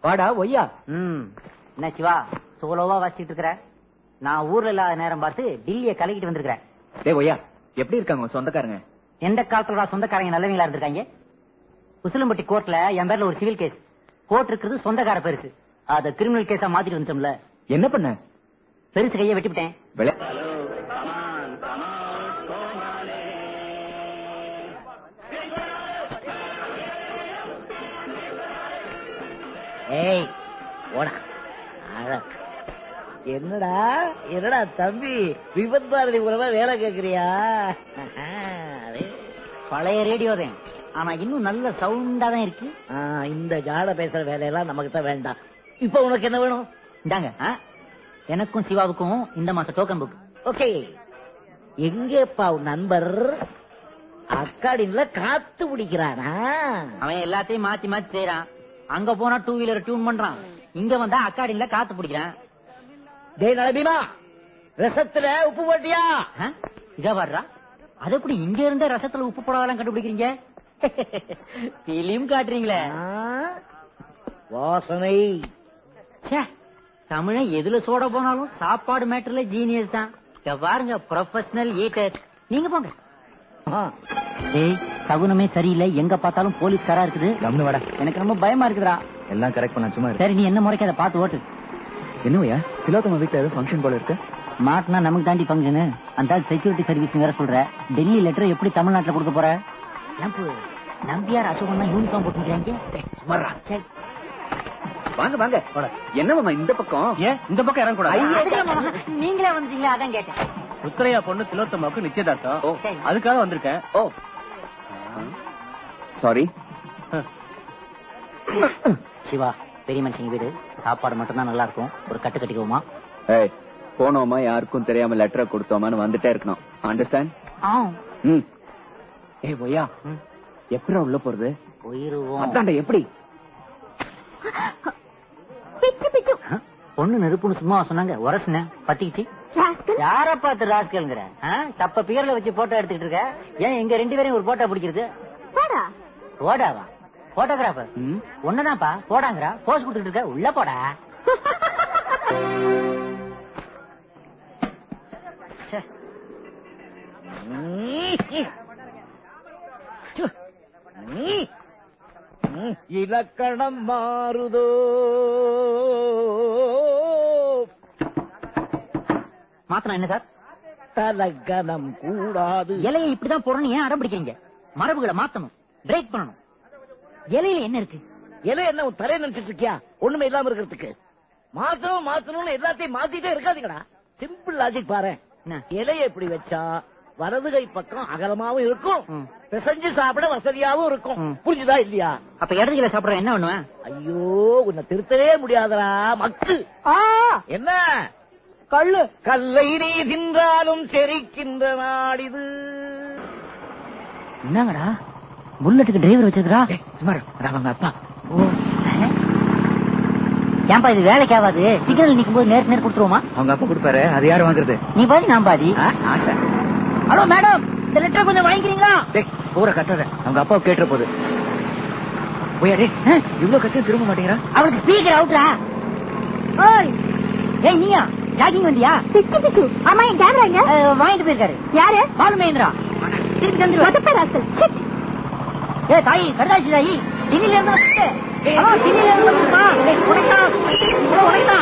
வாடா ஒய்யா ம் என்ன சிவா சோலோவா வாசிச்சிட்டு இருக்கிற நான் ஊர்ல இல்லாத நேரம் பார்த்து டில்லிய கலக்கிட்டு வந்திருக்கிறேன் டேய் ஒய்யா எப்படி இருக்காங்க உங்க சொந்தக்காரங்க எந்த காலத்துல சொந்தக்காரங்க நல்லவங்களா இருந்திருக்காங்க உசிலம்பட்டி கோர்ட்ல என் பேர்ல ஒரு சிவில் கேஸ் கோர்ட் இருக்கிறது சொந்தக்கார பெருசு அத கிரிமினல் கேஸா மாத்திட்டு வந்துட்டோம்ல என்ன பண்ண பெருசு கையை வெட்டிவிட்டேன் விளை ஏய் போடா அழக். என்னடா என்னடா தம்பி விபத் பாரதி மூலமா வேலை கேக்குறியா அடே. பழைய ரேடியோ தான் ஆனா இன்னும் நல்ல சவுண்டா தான் இருக்கு ஆ, இந்த ஜாட பேசுற வேலையெல்லாம் நமக்கு வேண்டாம் இப்ப உனக்கு என்ன வேணும் இந்தாங்க ஆ? எனக்கும் சிவாவுக்கும் இந்த மாசம் டோக்கன் புக் ஓகே எங்கேப்பா உன் நண்பர் அக்காடின்ல காத்து பிடிக்கிறானா அவன் எல்லாத்தையும் மாத்தி மாத்தி செய்யறான் அங்க போனா டூ வீலர் டியூன் பண்றான் இங்க வந்தா அக்காடில காத்து பிடிக்கிறான் டேய் நலபீமா ரசத்துல உப்பு போட்டியா ஆ? இதா பாடுறா அது எப்படி இங்க இருந்த ரசத்துல உப்பு போடாதெல்லாம் கண்டுபிடிக்கிறீங்க பிலிம் காட்டுறீங்களே ஆ, வாசனை ச்சே, தமிழன் எதுல சோட போனாலும் சாப்பாடு மேட்டர்ல ஜீனியஸ் தான் இங்க பாருங்க ப்ரொஃபஷனல் ஈட்டர் நீங்க போங்க ஆ, டேய் சகுனமே சரியில்லை எங்க பார்த்தாலும் போலீஸ்காரா இருக்குது கம்னு வாடா எனக்கு ரொம்ப பயமா இருக்குதுடா எல்லாம் கரெக்ட் பண்ண சும்மா இரு. சரி நீ என்ன முறைக்காத பாத்து ஓட்டு என்ன ஒய்யா திலோத்தம வீட்டுல ஏதோ ஃபங்க்ஷன் போல இருக்கு மாட்டினா நமக்கு தாண்டி ஃபங்க்ஷனு அந்த செக்யூரிட்டி சர்வீஸ் வேற சொல்ற டெல்லி லெட்டர் எப்படி தமிழ்நாட்டுல கொடுக்க போற ஏம்பு நம்பியார் அசோகன் தான் யூனிஃபார்ம் போட்டு நிக்கிறாங்க சும்மாடா. வாங்க வாங்க என்ன மாமா இந்த பக்கம் ஏன் இந்த பக்கம் இறங்க அதுக்கு மாமா, நீங்களே வந்துட்டீங்களா அதான் கேட்டேன் உத்தரையா பொண்ணு திலோத்தமாவுக்கு நிச்சயதார்த்தம் ஓ. சரி. அதுக்காக வந்திருக்கேன் ஓ சாரி சிவா பெரிய மனுஷங்க வீடு சாப்பாடு மட்டும் தான் நல்லா இருக்கும் ஒரு கட்டு கட்டிக்குவோமா ஏய் போனோமா யாருக்கும் தெரியாம லெட்டரை கொடுத்தோமான்னு வந்துட்டே இருக்கணும் அண்டர்ஸ்டாண்ட் ம் ஏய் ஒய்யா எப்படி உள்ள போறது போயிருவோம் அதான்டா எப்படி ஆ? பொண்ணு நெருப்புன்னு சும்மா சொன்னாங்க உரசுன பத்திக்கிச்சு யார பார்த்து ராஸ்கல்ங்கிற தப்ப பியர்ல வச்சு போட்டோ எடுத்துக்கிட்டு இருக்க ஏன் எங்க ரெண்டு பேரையும் ஒரு போட்டோ பிடிக்கிறது போடாவா போட்டோகிராஃபர் ம் ஒண்ணுதான்ப்பா போடாங்கறா போஸ் கொடுத்துட்டு இருக்க உள்ள போடா ச்சே. இலக்கணம் மாறுதோ மாத்தலாம் என்ன சார் தலக்கணம் கூடாது இலையை இப்படிதான் போடணும் ஏன் அடம் பிடிக்கிறீங்க மரபுகளை மாத்தணும் பிரேக் பண்ணணும் இலையில என்ன இருக்கு இலை என்ன உன் தலையை நினைச்சிட்டு இருக்கியா ஒண்ணுமே இல்லாம இருக்கிறதுக்கு மாத்தணும் மாத்தணும்னு எல்லாத்தையும் மாத்திட்டே இருக்காதீங்கடா சிம்பிள் லாஜிக் பாரு என்ன? இலையை இப்படி வச்சா வலது கை பக்கம் அகலமாவும் இருக்கும் ம். பிசைஞ்சு சாப்பிட வசதியாவும் இருக்கும் ம். புரிஞ்சுதா இல்லையா அப்ப இடதுகளை சாப்பிடுற என்ன பண்ணுவேன் ஐயோ உன்னை திருத்தவே முடியாதடா மக்கு என்ன கல்லு கல்லை நீ தின்றாலும் செரிக்கின்ற நாடிது என்னங்கடா புல்லட்டுக்கு டிரைவர் வச்சிருக்கா சும்மா இரு. அதான் அவங்க அப்பா ஏன்பா இது வேலைக்கு ஆகாது சிக்னல் நிக்கும் போது நேருக்கு நேர் கொடுத்துருவோமா அவங்க அப்பா கொடுப்பாரு அது யாரு வாங்குறது நீ பாதி நான் பாதி ஆ, ஆசை ஹலோ மேடம் இந்த லெட்டர் கொஞ்சம் வாங்கிக்கிறீங்களா டேய் பூரா கத்தாத அவங்க அப்பா கேட்டுற போகுது போயா டேய் இவ்வளவு கத்தி திரும்ப மாட்டேங்கிறா அவளுக்கு ஸ்பீக்கர் அவுட்ரா ஓய் ஏய் நீயா ஜாகிங் வந்தியா பிச்சு பிச்சு ஆமா என் கேமரா எங்க அஹ், வாங்கிட்டு போயிருக்காரு யாரு பாலு மகேந்திரா திருப்பி தந்துருவா மொத்தப்ப ராஸ்கல் சிட் ஏ தாயி கருதாச்சி தாயி டெல்லியில இருந்து வந்து ஆ, டெல்லியில இருந்து வந்துருமா ஏய், உனக்குதான். இதோ உனக்குதான்.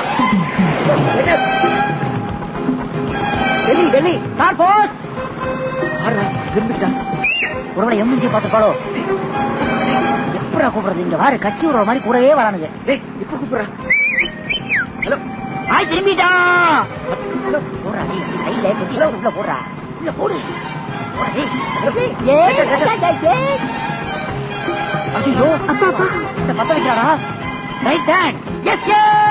டெல்லி டெல்லி சார் போஸ் திரும்பிட்டான் ஒருவேளை எம்ஜி பார்த்துப்பாளோ எப்படா கூப்பிடுறது இங்க வாரு கட்சி விடுற மாதிரி கூடவே வரானுங்க டேய் இப்ப கூப்பிடுறா ஹலோ ஆய் திரும்பிட்டா போடுறா நீ கையில பெட்டியில உள்ள போடுறா உள்ள போடு போடா, ஏய். ஏய், ஐயோ அப்பா அப்பா இந்த பத்த வைக்கிறாரா ரைட் ஹேண்ட் எஸ்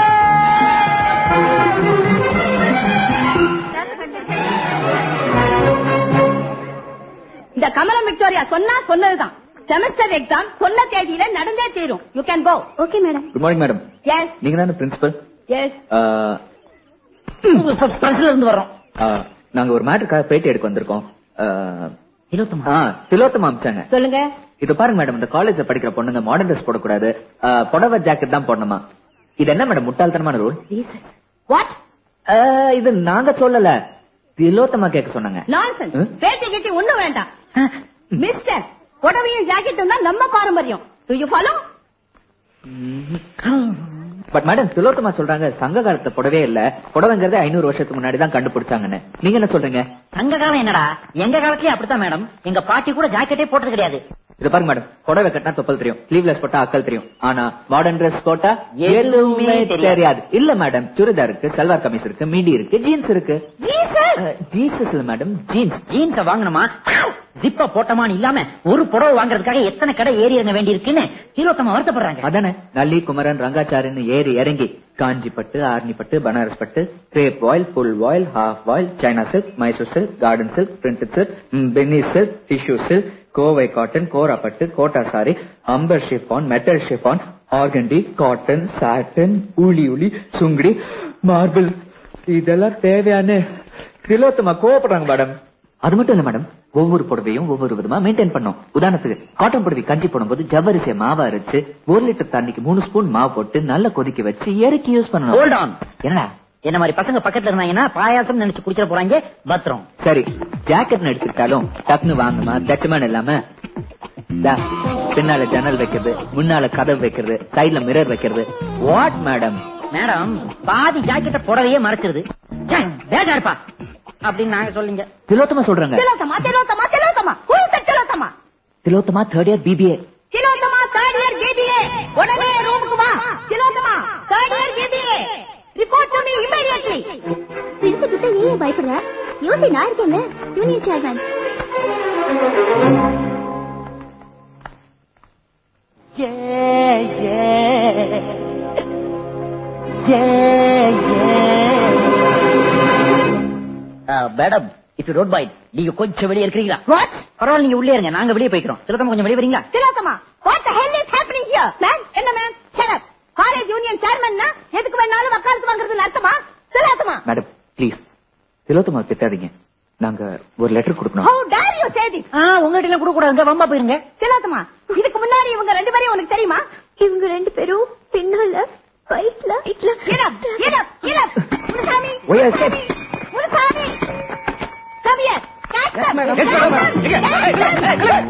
இந்த கமலம் விக்டோரியா சொன்னா சொன்னதுதான் செமஸ்டர் எக்ஸாம் சொன்ன தேதியில நடந்தே தீரும் you can go okay madam good morning madam yes நீங்க தானே பிரின்சிபல் எஸ் பிரஸ்ல இருந்து வர்றோம் நாங்க ஒரு மேட்டருக்காக பேட்டி எடுக்க வந்திருக்கோம் ஆ, இருபத்தொம்பது ஆ, திலோத்தமா அமிச்சாங்க சொல்லுங்க இது பாருங்க மேடம் இந்த காலேஜ்ல படிக்கிற பொண்ணுங்க மாடர்ன் ட்ரெஸ் போடக்கூடாது ஆ, புடவை ஜாக்கெட் தான் போடணுமா இது என்ன மேடம் முட்டாள்தனமான ரூல் வாட் இது நாங்க சொல்லல திலோத்தமா கேட்க சொன்னாங்க நான்சென்ஸ் ம்? பேட்டி கிட்டி ஒண்ணும் வேண்டாம் மிஸ்டர் புடவையும் ஜாக்கெட்டும் தான் நம்ம பாரம்பரியம் do you follow but madam Thilothama சொல்றாங்க சங்க காலத்துல புடவே இல்ல புடவைங்கிறது ஐநூறு வருஷத்துக்கு முன்னாடி தான் கண்டுபிடிச்சாங்கன்னு நீங்க என்ன சொல்றீங்க சங்க காலம் என்னடா எங்க காலத்துலயே அப்படித்தான் மேடம் எங்க பாட்டி கூட ஜாக்கெட்டே போட்டது கிடையாது இது பாருங்க மேடம் புடவை கட்டினா தொப்பல் தெரியும் ஸ்லீவ்லெஸ் போட்டா அக்கல் தெரியும் ஆனா மாடர்ன் Dress போட்டா எதுவுமே எதுவுமே தெரியாது. தெரியாது இல்ல மேடம் சுடிதார் இருக்கு சல்வார் கமிஸ் இருக்கு மிடி இருக்கு ஜீன்ஸ் இருக்கு ஜீன்ஸ் இல்ல மேடம் ஜீன்ஸ் ஜீன்ஸ வாங்கணுமா ஜிப்ப போட்டமான்னு இல்லாம ஒரு புடவை வாங்குறதுக்காக எத்தனை கடை ஏறி இறங்க வேண்டி இருக்குன்னு திலோத்தமா வருத்தப்படுறாங்க அதானே நல்லி குமரன் ரங்காச்சாரின்னு ஏறி இறங்கி காஞ்சி பட்டு ஆர்னி பட்டு பனாரஸ் பட்டு கிரேப் வாயில் full voile half voile China silk Mysore silk garden silk printed silk பென்னி silk tissue silk Kovai cotton கோரா பட்டு Kota sari amber chiffon metal chiffon organdy cotton satin ஊலி உளி சுங்கடி மார்பிள் இதெல்லாம் தேவையான திலோத்தமா கோவப்படுறாங்க மேடம் அது மட்டும் இல்ல மேடம் ஒவ்வொரு புடவையும் ஒவ்வொரு விதமா மெயின்டைன் பண்ணோம் உதாரணத்துக்கு காட்டன் புடவை கஞ்சி போடும்போது ஜவ்வரிசிய மாவை அரைச்சு ஒரு லிட்டர் தண்ணிக்கு மூணு ஸ்பூன் மாவு போட்டு நல்லா கொதிக்க வச்சு இறக்கி யூஸ் Hold பண்ணணும் on. என்னடா என்ன மாதிரி பசங்க பக்கத்துல இருந்தாங்கன்னா பாயாசம் நினைச்சு குடிச்சிட போறாங்க பத்திரம் சரி ஜாக்கெட் எடுத்துக்கிட்டாலும் டக்குன்னு வாங்குமா தச்சமான இல்லாம தா, பின்னால ஜன்னல் வைக்கிறது முன்னால கதவு வைக்கிறது சைடுல மிரர் வைக்கிறது வாட் மேடம் மேடம் பாதி ஜாக்கெட்ட புடவையே மறைச்சிருது ச்சே, வேகா இருப்பா அப்படின்னு நாங்க சொல்லுங்க திலோத்தமா சொல்றாங்க Thilothama Thilothama Thilothama who is that Thilothama Thilothama third year BBA Thilothama third year BBA உடனே ரூமுக்கு வா Thilothama third year BBA report to me immediately prince கிட்ட ஏன் பயப்படுற யோசி நான் இருக்கேன்ல union chairman madam if you don't mind நீங்க கொஞ்சம் வெளியே இருக்கிறீங்களா வாட் பரவாயில்ல நீங்க உள்ளே இருங்க நாங்க வெளியே போய்க்கிறோம் திலோத்தமா கொஞ்சம் வெளியே வரீங்களா Thilothama what the hell is happening here ma'am என்ன ma'am shut up college union சேர்மன்னா எதுக்கு வேணாலும் வக்காலத்து வாங்குறதுன்னு அர்த்தமா திலோத்தமா மேடம் ப்ளீஸ் திலோத்தமா திட்டாதீங்க நாங்க ஒரு லெட்டர் கொடுக்கணும் how dare you say this ஆ உங்ககிட்ட எல்லாம் கூட கூடாதுங்க வம்பா போயிருங்க திலோத்தமா இதுக்கு முன்னாடி இவங்க ரெண்டு பேரையும் உனக்கு தெரியுமா இவங்க ரெண்டு பேரும் பின்னால ஃபைட்ல Get up! Get up! Get up! Munusamy! Why I said- Munusamy! Come here! Catch them! madam. Catch Yes, madam. them! Yes, Catch them!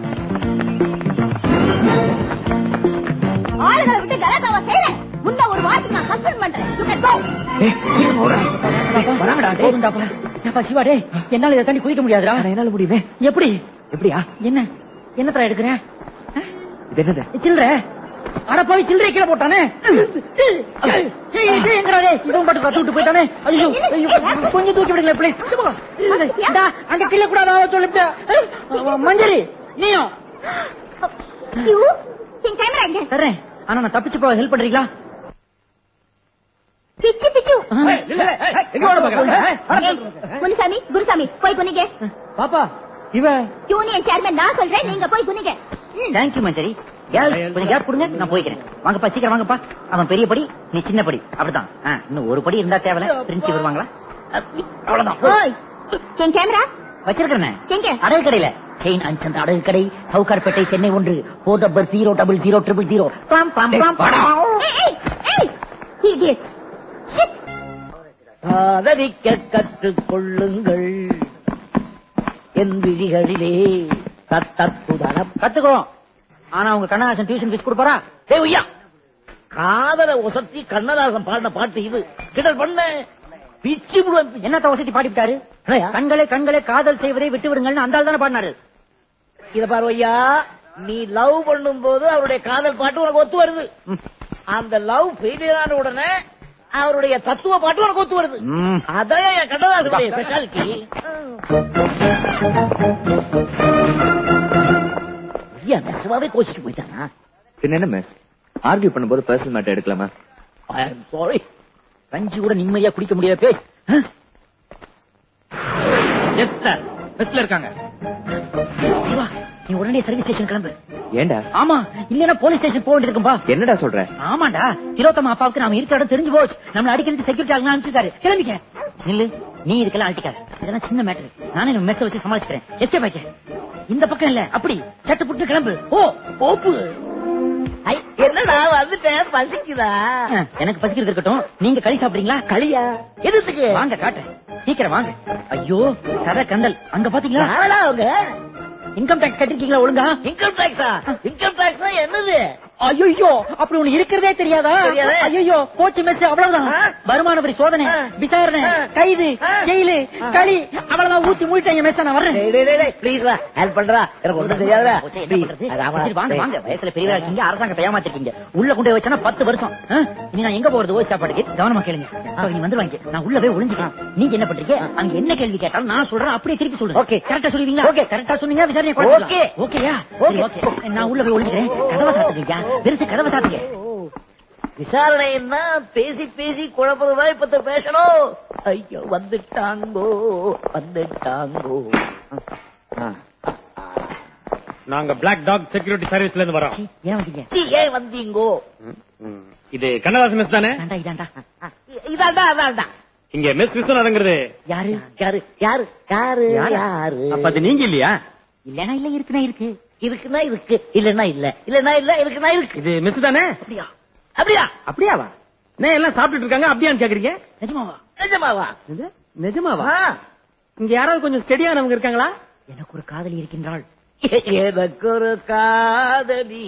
ஆளுகளை விட்டு கலாட்டாவா செய்றேன் முன்ன ஒரு வாரத்துக்கு நான் சஸ்பெண்ட் பண்றேன் You can go. வராங்கடா போதும்டா போல ஏப்பா சிவா டேய் என்னால இதை தாண்டி குதிக்க முடியாதுடா என்னால முடியுமே எப்படி எப்படியா என்ன என்னத்தரா எடுக்கிறேன் இது என்னது சில்லற அட போய் சில்லறை கீழே போட்டானே ஏய், இது எங்கடா டேய்? இவன் பாட்டு கத்து விட்டு போயிட்டானே ஐயோ ஐயோ, கொஞ்சம் தூக்கி விடுங்களேன் ப்ளீஸ் இந்தா அங்க கீழே கூடாதா சொல்லிவிட்டேன் மஞ்சரி நீயும் யூ என் கேமரா எங்க தர்றேன் ஆனா நான் தப்பிச்சு போக ஹெல்ப் பண்றீங்களா பிச்சு பிச்சு எங்க ஓட பாக்குறேன் முனுசாமி குருசாமி போய் குனிங்க பாப்பா இவ யூனியன் சேர்மன் நான் சொல்றேன் நீங்க போய் குனிங்க ம். தேங்க்யூ மஞ்சரி கேர்ள் கொஞ்சம் கேப் கொடுங்க நான் போய்க்கிறேன் வாங்கப்பா சீக்கிரம் வாங்கப்பா அவன் பெரிய படி நீ சின்ன படி அப்படிதான் ஆ, இன்னும் ஒரு படி இருந்தா தேவையில்ல பிரிஞ்சு வருவாங்களா அவ்வளவுதான் ஓய் என் கேமரா வச்சிருக்கிறேன் எங்க அடகு கடையில செயின் அஞ்சந்த அடகு கடை சவுகார்பேட்டை சென்னை ஒன்று four number zero double zero triple zero பிளாம் பிளாம் பிளாம் ஏய் ஏய் ஏய் idiot shit காதலிக்க கற்றுக் கொள்ளுங்கள் என் விழிகளிலே தத்தத்துதன கத்துக்கிறோம் ஆனா உங்க கண்ணதாசன் டியூஷன் ஃபீஸ் கொடுப்பாரா டேய் ஐயா காதல ஒசத்தி கண்ணதாசன் பாடின பாட்டு இது கிடல் பண்ண பிச்சு விடுவேன் என்னத்த வசதி பாடிவிட்டாரு என்னய்யா? கண்களே கண்களே காதல் செய்வதை விட்டு விடுங்கள்னு அந்த ஆள் தானே பாடினாரு இத பாரு ஐயா நீ லவ் பண்ணும் போது அவருடைய காதல் பாட்டு உனக்கு ஒத்து வருது அந்த லவ் ஃபெயிலியர் ஆன உடனே அவருடைய தத்துவ பாட்டு உனக்கு ஒத்து வருது ம். அதான் என் கண்ணதாசனுடைய ஸ்பெஷாலிட்டி ஐயா நெசமாவே கோச்சிட்டு போயிட்டானா பின்ன என்ன மிஸ் ஆர்கியூ பண்ணும்போது பர்சனல் மேட்டர் எடுக்கலாமா ஐ எம் சாரி கஞ்சி கூட நிம்மதியா குடிக்க முடியாது பேஸ் எஸ் சார் பெஸ்ட்ல இருக்காங்க சிவா நீ உடனே சர்வீஸ் ஸ்டேஷன் கிளம்பு ஏண்டா ஆமா இல்லன்னா போலீஸ் ஸ்டேஷன் போக வேண்டியிருக்கும்பா என்னடா சொல்ற ஆமாண்டா திரோத்தமா அப்பாவுக்கு நாம இருக்கிற இடம் தெரிஞ்சு போச்சு நம்மள அடிக்கிறது செக்யூரிட்டி ஆளுங்க அனுப்பிச்சிருக்காரு கிளம்பிக்க நில்லு நீ இதுக்கெல்லாம் அழட்டிக்காத இதெல்லாம் சின்ன மேட்டர் நானே நம்ம மெத்த வச்சு சமாளிச்சுக்கிறேன் எஸ்கே பாய்க்க இந்த பக்கம் இல்ல அப்படி சட்டு புட்டு கிளம்பு ஓ ஓப்பு ஐ, என்னடா வந்துட்டேன் பசிக்குதா எனக்கு பசிக்கிறது இருக்கட்டும் நீங்க களி சாப்பிடுறீங்களா களியா எதுக்கு வாங்க காட்டுறேன் சீக்கிரம் வாங்க ஐயோ கதை கந்தல் அங்க பாத்தீங்களா யாரடா அவங்க இன்கம் டேக்ஸ் கட்டிருக்கீங்களா ஒழுங்கா இன்கம் டாக்ஸா இன்கம் டாக்ஸ் என்னது ஐயோ அப்படி ஒண்ணு இருக்கிறதே தெரியாதா தெரியாதே. ஐயோ போச்சு மெஸ் அவ்வளவுதான் ஆ. வருமான வரி சோதனை ஆ. விசாரணை ஆ. கைது ஆ. ஜெயிலு ஆ. களி அவ்வளவுதான் ஊத்தி மூழ்கிட்டாங்க மெஸ் நான் வர்றேன் ப்ளீஸ் ஹெல்ப் பண்றா எனக்கு ஒண்ணும் தெரியாதா போச்சு, என்ன பண்றது? சரி, வாங்க வாங்க வயசுல பெரியவரா இருக்கீங்க அரசாங்கத்தை ஏமாத்திருக்கீங்க உள்ள கொண்டு போய் வச்சா பத்து வருஷம் ஆ? இனி நான் எங்க போறது ஓய் சாப்பாடுக்கு கவனமா கேளுங்க அப்ப நீ வந்து வாங்க நான் உள்ள போய் ஒளிஞ்சுக்கிறேன் நீங்க என்ன பண்றீங்க அங்க என்ன கேள்வி கேட்டாலும் நான் சொல்றேன் அப்படியே திருப்பி சொல்றேன் Okay. கரெக்டா சொல்லுவீங்களா Okay. கரெக்டா சொன்னீங்க விசாரணை Okay. ஓகேயா Okay. ஓகே நான் உள்ள போய் ஒளிஞ்சுக்கிறேன் கதவை சாத்துங்க பெருசு கதவை சாத்துங்க விசாரணைன்னா பேசி பேசி குழப்பதுதான் இப்ப பேசணும் ஐயோ வந்துட்டாங்கோ வந்துட்டாங்கோ நாங்க பிளாக் டாக் செக்யூரிட்டி சர்வீஸ்ல இருந்து வரோம் சீ, ஏன் வந்தீங்க நீ ஏன் வந்தீங்கோ இது கண்ணதாசன் மிஸ் தானே இதாண்டா இதாண்டா இதாண்டா அதாண்டா இங்க மிஸ் விஸ்வநாதங்கிறது யாரு யாரு யாரு யாரு யாரு அப்ப அது நீங்க இல்லையா இல்லனா இல்ல இருக்குனா இருக்கு இருக்குன்னா இருக்கு இல்லன்னா இல்ல இல்லன்னா இல்ல இருக்குன்னா இருக்கு இது மிஸ் தானே அப்படியா அப்படியா அப்படியாவா என்ன எல்லாம் சாப்பிட்டுட்டு இருக்காங்க அப்படியான்னு கேக்குறீங்க நிஜமாவா நிஜமாவா இது நிஜமாவா ஆ. இங்க யாராவது கொஞ்சம் ஸ்டெடியானவங்க இருக்காங்களா எனக்கு ஒரு காதலி இருக்கின்றாள் எனக்கு ஒரு காதலி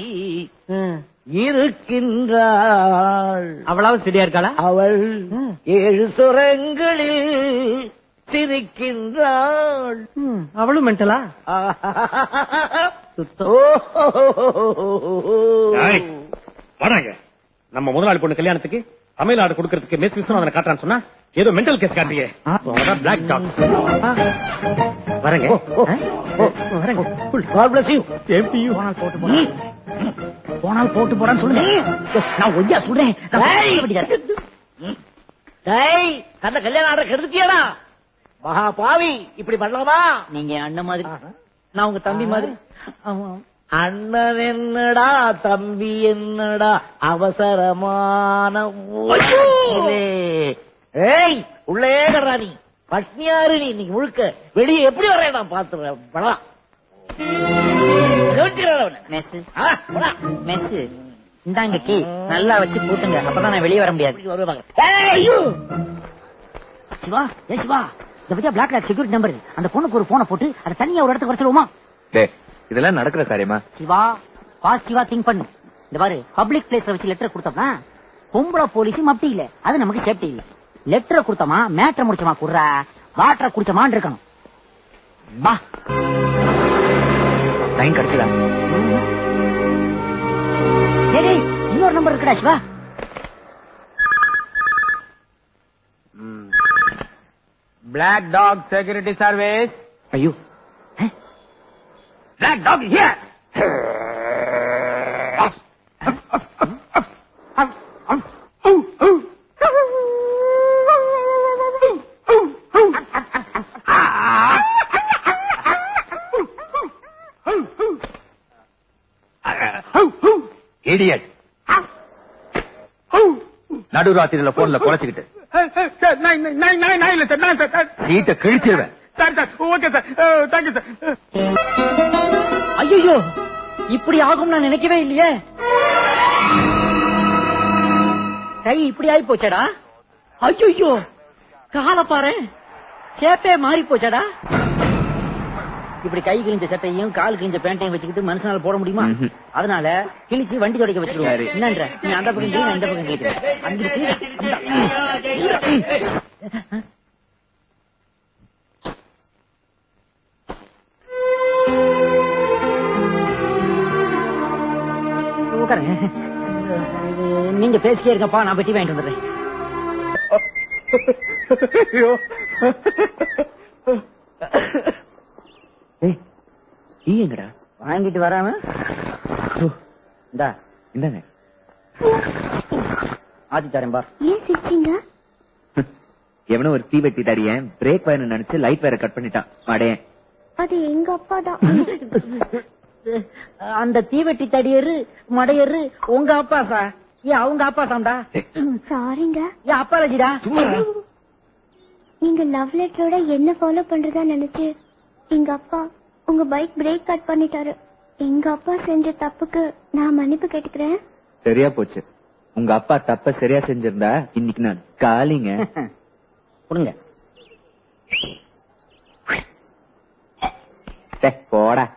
இருக்கின்றாள் அவளாவது ஸ்டெடியா இருக்காளா அவள் ஏழு சுரங்களில் சிரிக்கின்றாள் அவளும் மென்டலா ஏய், வாடாங்க நம்ம முதலாளி பொண்ணு கல்யாணத்துக்கு தமிழ் ஆடு கொடுக்கறதுக்கு மிஸ் விஸ்வநாதனை காட்டுறான்னு சொன்னா ஏதோ மென்டல் கேஸ் காட்டுறீங்க பிளாக் டாக் வரங்க வரங்க God bless you. போனால் போட்டு போறான் போனால் போட்டு போறான்னு சொல்லுங்க நான் ஒய்யா சொல்றேன் நான் ஏய். சொல்ல வேண்டியதா. டேய், அந்த கல்யாணம் ஆட கெடுத்தியாடா மகா பாவி இப்படி பண்ணலாமா நீங்க என் அண்ணன் மாதிரி நான் உங்க தம்பி மாதிரி ஆமா. அண்ணன் என்னடா தம்பி என்னடா அவசரமான உலகிலே. ஏய் உள்ளே கடறா நீ பட்னியாரு நீ இன்னைக்கு முழுக்க வெளியே எப்படி வர்றேன் நான் பாத்துறேன் படலாம் கவனிச்சுக்கிறேன் அவனை. மெஸ் ஆ, போடா. மெஸ் இந்தாங்க கீ நல்லா வச்சு பூட்டுங்க அப்பதான் நான் வெளியே வர முடியாது இப்படி வருவாங்க. ஏய், ஐயோ. சிவா ஏ சிவா இந்த பத்தியா பிளாக் லாக் செக்யூரிட்டி நம்பர் அந்த பொண்ணுக்கு ஒரு போனை போட்டு அதை தனியா ஒரு இடத்துக்கு வர சொல்லுவோமா டேய் இதெல்லாம் நடக்கிற காரியமா சிவா பாசிட்டிவா திங்க் பண்ணு இந்த பாரு பப்ளிக் பிளேஸ்ல வச்சு லெட்டர் கொடுத்தோம்னா பொம்பளை போலீஸும் அப்படி இல்ல அது நமக்கு சேஃப்டி இல்ல லெட்டரை கொடுத்தோமா மேட்டரை முடிச்சோமா குடுறா வாட்டரை குடிச்சோமான்னு இருக்கணும் வா லைன் கிடைச்சதா டேய், டேய், இன்னொரு நம்பர் இருக்குடா Siva black dog security service ஐயோ பிளாக் டாக் ஹியர் இடியட் நடுராத்திரியில போன்ல குறைச்சுக்கிட்டு சார் நான் நான் நான் நான் இல்ல சார் நான் சார் சீட்டை கிழிச்சிருவேன் sir sir okay sir thank you sir ஐயோ இப்படி ஆகும் நான் நினைக்கவே இல்லையே கை இப்படி ஆயி போச்சடா ஐயோ கால பாரு சேப்பே மாறி போச்சடா இப்படி கை கிழிஞ்ச சட்டையும் கால் கிழிஞ்ச பேண்டையும் வச்சுக்கிட்டு மனுஷனால போட முடியுமா ம்ஹும். அதனால கிழிச்சு வண்டி துடைக்க சரி. வச்சிருவோம் என்னன்ற நீ அந்த பக்கம் கிளி நான் இந்த பக்கம் கிழிக்கிறேன் அங்கிட்டு கிளி, அந்த- உட்காருங்க நீங்க பேசிக்கே இருக்கப்பா நான் பெட்டி வாங்கிட்டு வந்துடுறேன் ஏய் நீ எங்கடா வாங்கிட்டு வராம இந்தா இந்தாங்க ஆத்தி தரேன் பார் ஏன் சிரிச்சீங்க எவனோ ஒரு தீ வெட்டி தடியன் பிரேக் வேணும் நினைச்சு லைட் வேற கட் பண்ணிட்டான் மடையன் அது எங்க அப்பா தான் அந்த தீவெட்டி தடியரு மடையரு உங்க அப்பா சா ஏன் அவங்க அப்பா சாம்டா சாரிங்க ஏன் அப்பாலஜிடா நீங்க லவ் லெட்டரோட என்ன ஃபாலோ பண்றதா நினைச்சு எங்க அப்பா உங்க பைக் பிரேக் கட் பண்ணிட்டாரு எங்க அப்பா செஞ்ச தப்புக்கு நான் மன்னிப்பு கேட்டுக்கிறேன் சரியா போச்சு உங்க அப்பா தப்ப சரியா செஞ்சிருந்தா இன்னைக்கு நான் காலிங்க கொடுங்க டேய், போடா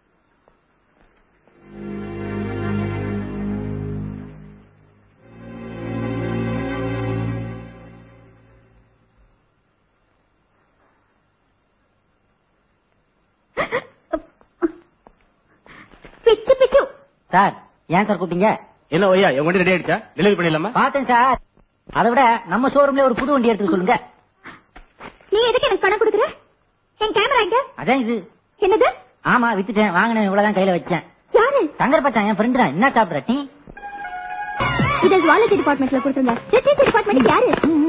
பிச்சு பிச்சு சார் ஏன் சார் கூப்பிட்டீங்க என்ன ஐயா என் வண்டி ரெடி ஆயிடுச்சா டெலிவரி பண்ணிடலாமா பார்த்தேன் சார் அதை விட நம்ம ஷோரூம்ல ஒரு புது வண்டி எடுத்து சொல்லுங்க நீ எதுக்கு எனக்கு பணம் கொடுக்குற என் கேமரா எங்க அதான் இது என்னது ஆமா வித்துட்டேன் வாங்கினேன் இவ்வளவுதான் கையில வச்சேன் யாரு தங்கர் பச்சான் என் ஃப்ரெண்டு தான் என்ன சாப்பிடுற டீ இது ஜுவாலஜி டிபார்ட்மெண்ட்ல கொடுத்திருந்தேன் லிட்ரேச்சர் டிபார்ட்மெண்ட் யாரு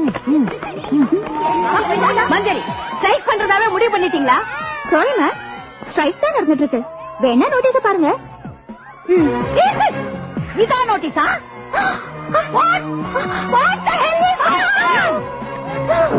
மஞ்சரி ஸ்ட்ரைக் பண்றதாவே முடிவு பண்ணிட்டீங்களா சொல்லுங்க ஸ்ட்ரைக் தான் நடந்துட்டு இருக்கு வேணா நோட்டீஸ் பாருங்க ம். இதான் நோட்டீஸா What? What the hell is going on?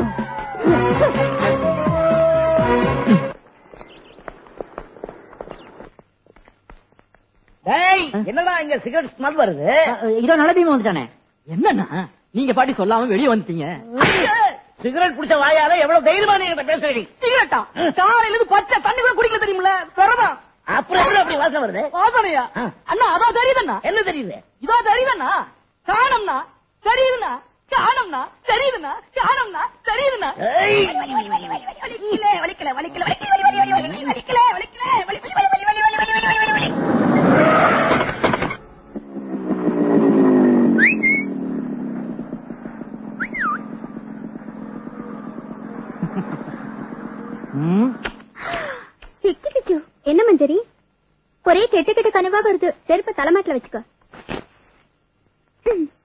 டேய் என்னடா இங்க சிகரெட் ஸ்மெல் வருது இதோ நல்ல பீமா வந்துட்டானே என்னன்னா நீங்க பாட்டி சொல்லாம வெளியே வந்துட்டீங்க சிகரெட் குடிச்ச வாயால எவ்வளவு தைரியமா நீங்க பேசுறீங்க சிகரெட்டா காலையில இருந்து பச்சை தண்ணி கூட குடிக்கல தெரியுமில்ல பிறதான் அப்புறம் எப்படி அப்படி வாசனை வருது வாசனையா ஆ. அண்ணா அதோ தெரியுதுண்ணா என்ன தெரியுது இதோ தெரியுதுண்ணா காணம்னா தெரியுதுண்ணா காணம்னா தெரியுதுண்ணா காணம்னா தெரியுதுண்ணா ஏய். வலிக்கல வலிக்கல வலிக்கல வலிக்கல வலி வலி வலி வலி வலிக்கல வலிக்கல வலி வலி வலி வலி வலி வலி வலி வலி வலி பிச்சு பிச்சு என்ன மஞ்சரி ஒரே கெட்ட கெட்ட கனவா வருது செருப்ப தலைமாட்டில வச்சுக்கோ ம்.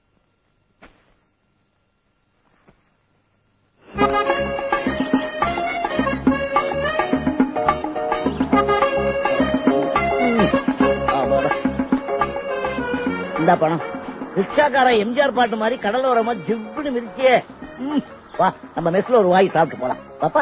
இந்த பணம் ரிக்ஷாக்கார எம்ஜிஆர் பாட்டு மாதிரி கடல் வரமா ஜிவ்னு மிதிச்சே ம், வா நம்ம மெஸ்ல ஒரு வாய் சாப்பிட்டு போலாம் பாப்பா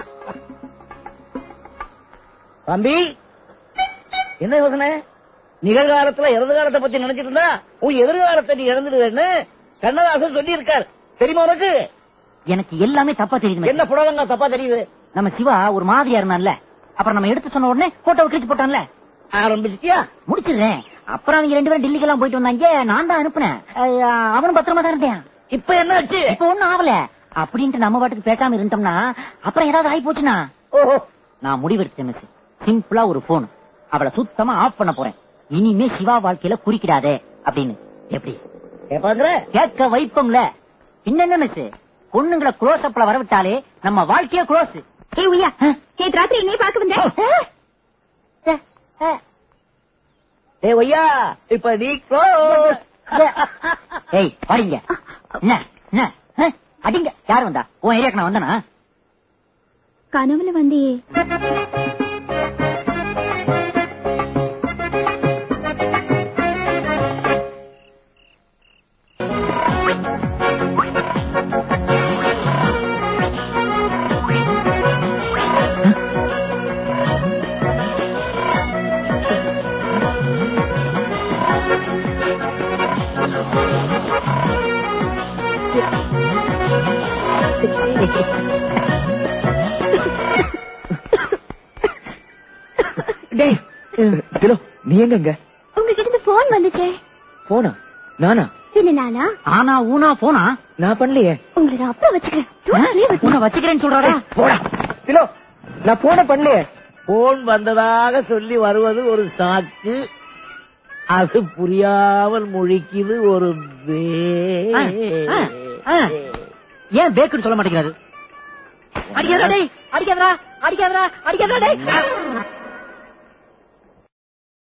தம்பி என்ன யோசனை நிகழ்காலத்துல இறந்த காலத்தை பத்தி நினைச்சிட்டு இருந்தா உன் எதிர்காலத்தை நீ இழந்துடுவேன்னு கண்ணதாசன் சொல்லி இருக்கார் தெரியுமா உனக்கு எனக்கு எல்லாமே தப்பா தெரியுது என்ன புடவங்க தப்பா தெரியுது நம்ம சிவா ஒரு மாதிரியா இருந்தான்ல அப்புறம் நம்ம எடுத்து சொன்ன உடனே போட்டோ கிழிச்சு போட்டான்ல ஆரம்பிச்சிட்டியா முடிச்சிடுறேன் அப்புறம் அவங்க ரெண்டு பேரும் டெல்லிக்கு எல்லாம் போயிட்டு வந்தாங்க நான் தான் அனுப்புனேன் அஹ், அவனும் பத்திரமா தான் இருந்தேன் இப்ப என்ன ஆச்சு இப்ப ஒண்ணும் ஆகல அப்படின்ட்டு நம்ம பாட்டுக்கு பேசாம இருந்தோம்னா அப்புறம் ஏதாவது ஆகி போச்சுன்னா ஓஹோ நான் முடிவெடுத்தேன் மிஸ் சிம்பிளா ஒரு போன் அவளை சுத்தமா ஆஃப் பண்ண போறேன் இனிமே சிவா வாழ்க்கையில குறுக்கிடாதே அப்படின்னு எப்படி கேப்பாங்கிற கேட்க வைப்போம்ல என்னென்ன மிஸ் பொண்ணுங்களை க்ளோஸ் அப்ல வரவிட்டாலே நம்ம வாழ்க்கைய க்ளோஸ் ஏய் உய்யா நேத்து ராத்திரி என்னைய பாக்க வந்தேன் ஏ ஒய்யா இப்ப நீ க்ளோஸ் ஏய் வரீங்க என்ன என்ன அஹ், அடிங்க யார் வந்தா உன் ஏரியாக்கு நான் வந்தனா கனவுல வந்தியே டேய் திலோ நீ எங்க இங்க உங்ககிட்ட இருந்து போன் வந்துச்சே போனா நானா பின்ன நானா ஆனா ஊனா போனா நான் பண்ணலையே உங்களை நான் அப்புறம் வச்சுக்கிறேன் தூக்கத்திலே வச்சு- உன்னை வச்சுக்கிறேன்னு சொல்றாரா போடா திலோ நான் போன பண்ணலையே போன் வந்ததாக சொல்லி வருவது ஒரு சாக்கு அது புரியாமல் முழிக்குது ஒரு பே ஆ, ஆ, ஆ. ஏன் பேக்குன்னு சொல்ல மாட்டேங்கிறாரு அடிக்காதடா டேய் அடிக்காதடா அடிக்காதடா அடிக்காதடா டேய்